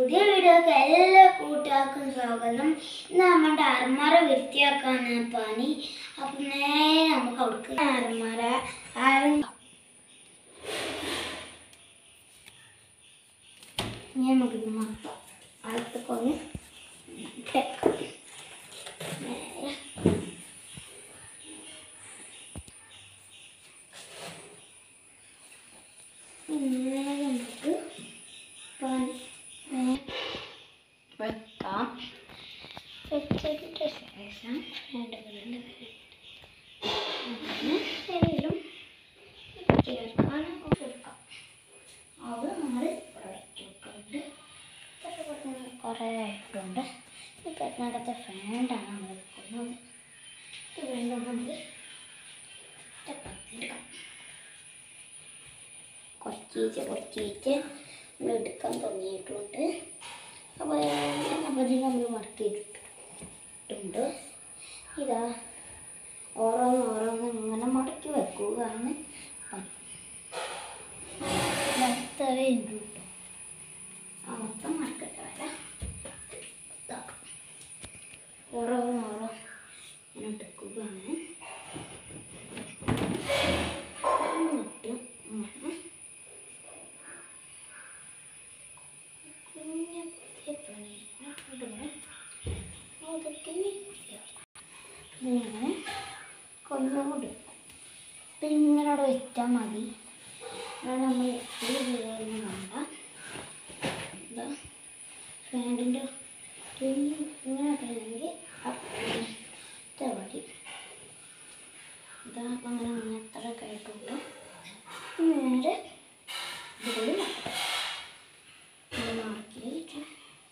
പുതിയ വീഡിയോക്ക് എല്ലാ കൂട്ടുകാർക്കും സ്വാഗതം ഇന്ന് നമ്മുടെ അർമാറ വൃത്തിയാക്കാണ് പണി അപ്പം നേരെ നമുക്ക് അവർക്ക് അർമാറ ആരും ഞാൻ നമുക്ക് മൊത്തം അടുത്തൊക്കെ ഇട്ടേക്കാം നേരെ നേരെ നമുക്ക് പണി വെക്കാം വെച്ചതിൻ്റെ ശേഷം വേണ്ടതുണ്ട് അങ്ങനെ എന്തെങ്കിലും ചേർക്കാൻ കൊടുക്കാം അത് നമ്മൾ ഇവിടെ വെച്ചിട്ടുണ്ട് ഇതൊക്കെ കുറച്ച് കുറേ ആയിട്ടുണ്ട് ഇപ്പം ഇതിനകത്തെ ഫാൻഡാണ് നമ്മൾ വെക്കുന്നത് ഇത് വീണ്ടും നമുക്ക് എടുക്കാം കുറച്ചീച്ച് കുറച്ചീച്ച് നമ്മൾ എടുക്കാൻ തുടങ്ങിയിട്ടുണ്ട് അപ്പോൾ അപ്പോൾ ഇതിന് നമ്മൾ മടക്കിയിട്ടുണ്ട് ഇതാ ഓരോന്ന് ഓരോന്ന് ഇങ്ങനെ മടക്കി വെക്കുകയാണ് പണി. മൊത്തമേ ഉണ്ട് കേട്ടോ ആ മൊത്തം മടക്കട്ടെ വരാം ഇതാ. ഓരോന്ന് ഓരോ ഇങ്ങനെ എടുക്കുകയാണ് എന്നിട്ട് ഇങ്ങനെ കുഞ്ഞത്തെ പണി ഇടുന്നു അതൊക്കെ ഇങ്ങനെ കൊന്നുകൂടി ഇപ്പം ഇങ്ങനെ അവിടെ വെച്ചാൽ മതി അതാണ് നമ്മൾ ഇത് ചെയ്യുന്ന വേണ്ട ഇതാ ഫാനിൻ്റെ ഇങ്ങനെ കഴിഞ്ഞെങ്കിൽ ഇത്ര മതി ഇതാ അപ്പം അങ്ങനെ അങ്ങനെ എത്ര കേട്ടുണ്ട് നേരെ ഇതുകൂടി മാറ്റാം ഇത് മാറ്റി വെച്ചു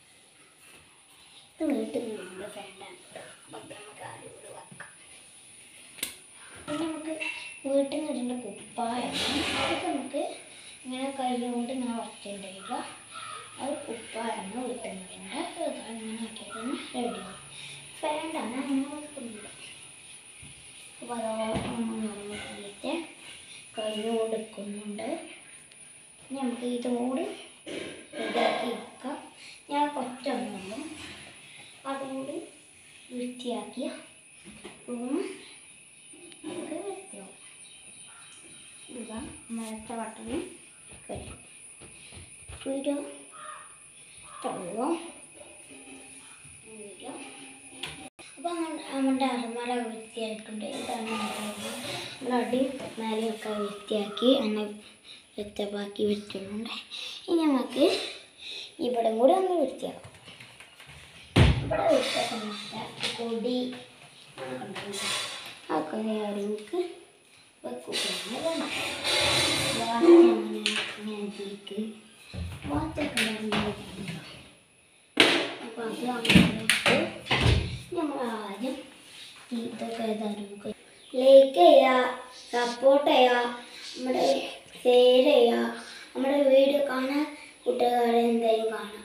ഇത് വീട്ടിൽ നിന്ന് ഫാനാണ് അപ്പം നമുക്ക് ആരും ഇവിടെ വെക്കാം പിന്നെ നമുക്ക് വീട്ടിൽ നിന്ന് ഇടേണ്ട കുപ്പായാണ് അത് നമുക്ക് ഇങ്ങനെ കൈ കൊണ്ട് ഇങ്ങനെ വച്ചിട്ടുണ്ടെങ്കിൽ അത് കുപ്പായാണ് വീട്ടിൽ നിന്ന് ഇടേണ്ടത് അത് അങ്ങനെ ആക്കിയിട്ട് റെഡിയാവും ഫാനാണ് അങ്ങനെ വെക്കുന്നത് അപ്പോൾ അതോട്ട് കൈ കൊടുക്കുന്നുണ്ട് ഇനി നമുക്ക് ഇതോട് റെഡിയാക്കി വെക്കാം ഞാൻ കൊച്ചൊന്നുള്ളൂ അതുകൂടി വൃത്തിയാക്കിയ റൂം നമുക്ക് വൃത്തിയാവും ഇതാ മരത്തെ ബട്ടണ് കഴിയും വീഡിയോ തള്ളുക വീഡിയോ അപ്പോൾ നമ്മുടെ അലമാര വൃത്തിയായിട്ടുണ്ട് ഇതാണ് നമ്മുടെ അടി മേലെയൊക്കെ വൃത്തിയാക്കി അങ്ങനെ സെറ്റപ്പാക്കി വെച്ചിട്ടുണ്ട് ഇനി നമുക്ക് ഇവിടെ കൂടെ ഒന്ന് വൃത്തിയാക്കാം ഇവിടെ വൃത്തിയാക്കുന്നില്ല കൊടി ആ കൊടി നമുക്ക് വെക്കുകയാണ് വേണം വാച്ച് അങ്ങനെ ഇങ്ങനെ ആക്കിയിട്ട് വാച്ചൊക്കെ ഉണ്ടാകുന്നത് അപ്പോൾ അത് അങ്ങനെ നമ്മൾ ആദ്യം ഇതൊക്കെ ഏതായാലും നമുക്ക് ലൈക്ക് ചെയ്യുക സപ്പോർട്ട് ചെയ്യുക നമ്മുടെ ഷെയർ ചെയ്യുക നമ്മുടെ വീഡിയോ കാണാൻ കൂട്ടുകാരെ എന്തായാലും കാണുക